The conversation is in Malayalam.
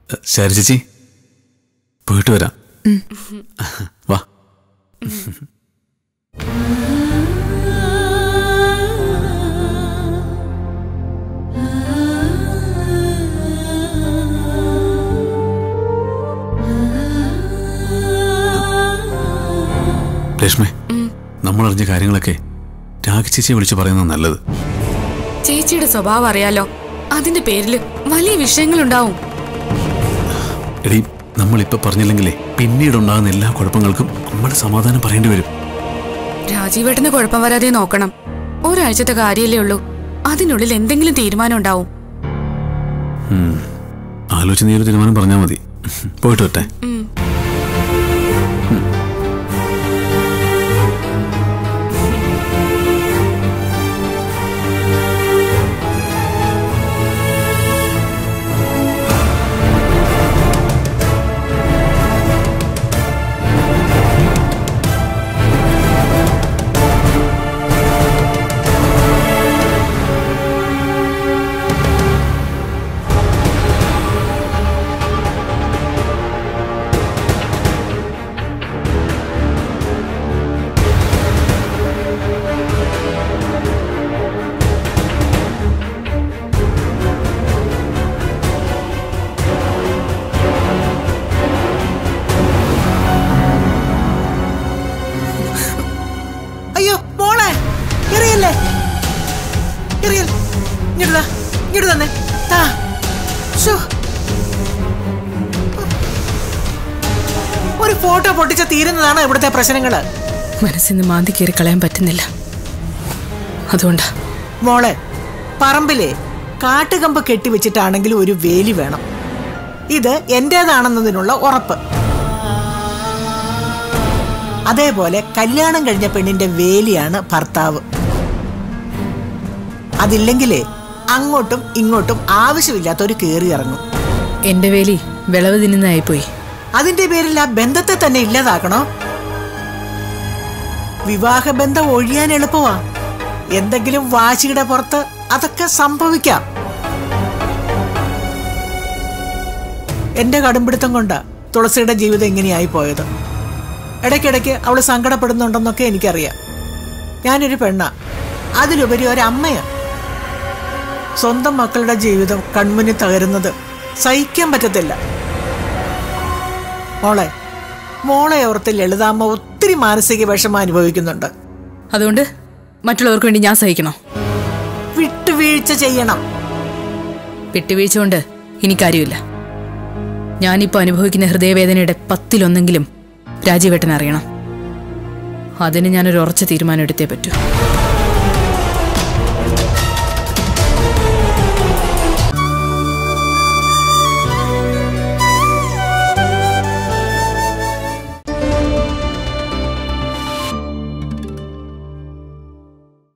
ശരി ചേച്ചി പോയിട്ട് വരാം വാ രേഷ്മേ നമ്മൾ അറിഞ്ഞ കാര്യങ്ങളൊക്കെ രാഗി ചേച്ചിയെ വിളിച്ച് പറയുന്നത് നല്ലത് ചേച്ചിയുടെ സ്വഭാവം അറിയാലോ അതിന്റെ പേരില് വലിയ വിഷയങ്ങളുണ്ടാവും എടീ നമ്മളിപ്പോ പറഞ്ഞില്ലെങ്കിലേ പിന്നീട് ഉണ്ടാകുന്ന എല്ലാ കുഴപ്പങ്ങൾക്കും നമ്മൾ സമാധാനം പറയേണ്ടി വരും രാജീവേട്ടന് കുഴപ്പം വരാതെ നോക്കണം ഒരാഴ്ചത്തെ കാര്യല്ലേ ഉള്ളൂ അതിനുള്ളിൽ എന്തെങ്കിലും തീരുമാനം ഉണ്ടാവും ആലോചിച്ച് നീ ഒരു തീരുമാനം പറഞ്ഞാൽ മതി പോയിട്ട് വരട്ടെ അയ്യോ മോളെ എറിയല്ലേ എറിയൽ ഇങ്ങോട്ട് ഇങ്ങോട്ട് തന്നെ താ ശ്ശോ. ഒരു ഫോട്ടോ പൊട്ടിച്ച തീരുന്നതാണ് ഇവിടുത്തെ പ്രശ്നങ്ങള് മനസ്സിന്ന് മാന്തി കയറി കളയാൻ പറ്റുന്നില്ല അതുകൊണ്ടാ മോളെ പറമ്പിലെ കാട്ടുകമ്പ് കെട്ടിവെച്ചിട്ടാണെങ്കിലും ഒരു വേലി വേണം ഇത് എന്റേതാണെന്നതിനുള്ള ഉറപ്പ് അതേപോലെ കല്യാണം കഴിഞ്ഞ പെണ്ണിന്റെ വേലിയാണ് ഭർത്താവ് അതില്ലെങ്കിലേ അങ്ങോട്ടും ഇങ്ങോട്ടും ആവശ്യമില്ലാത്തൊരു കേറി ഇറങ്ങും എന്റെ വേലി വിളവ് തിന്നുന്നതായിപ്പോയി അതിന്റെ പേരിൽ ആ ബന്ധത്തെ തന്നെ ഇല്ലാതാക്കണോ വിവാഹബന്ധം ഒഴിയാൻ എളുപ്പമാ എന്തെങ്കിലും വാശിയുടെ പുറത്ത് അതൊക്കെ സംഭവിക്കാം എന്റെ കടുംപിടുത്തം കൊണ്ടാ തുളസിയുടെ ജീവിതം ഇങ്ങനെയായി പോയത് ഇടയ്ക്കിടയ്ക്ക് അവള് സങ്കടപ്പെടുന്നുണ്ടെന്നൊക്കെ എനിക്കറിയാം ഞാനൊരു പെണ്ണ അതിലുപരി ഒരമ്മയാ സ്വന്തം മക്കളുടെ ജീവിതം കൺമുന്നിൽ തകരുന്നത് സഹിക്കാൻ പറ്റത്തില്ല മോളെ മോളെ ഓർത്ത് ലളിതാമ്മ ഒത്തിരി മാനസിക വിഷമം അനുഭവിക്കുന്നുണ്ട് അതുകൊണ്ട് മറ്റുള്ളവർക്ക് വേണ്ടി ഞാൻ സഹിക്കണോ വിട്ടുവീഴ്ച ചെയ്യണം വിട്ടുവീഴ്ച കൊണ്ട് ഇനി കാര്യമില്ല ഞാനിപ്പോൾ അനുഭവിക്കുന്ന ഹൃദയവേദനയുടെ പത്തിലൊന്നെങ്കിലും രാജീവേട്ടൻ അറിയണം അതിന് ഞാനൊരു ഉറച്ച തീരുമാനം എടുത്തേ പറ്റൂ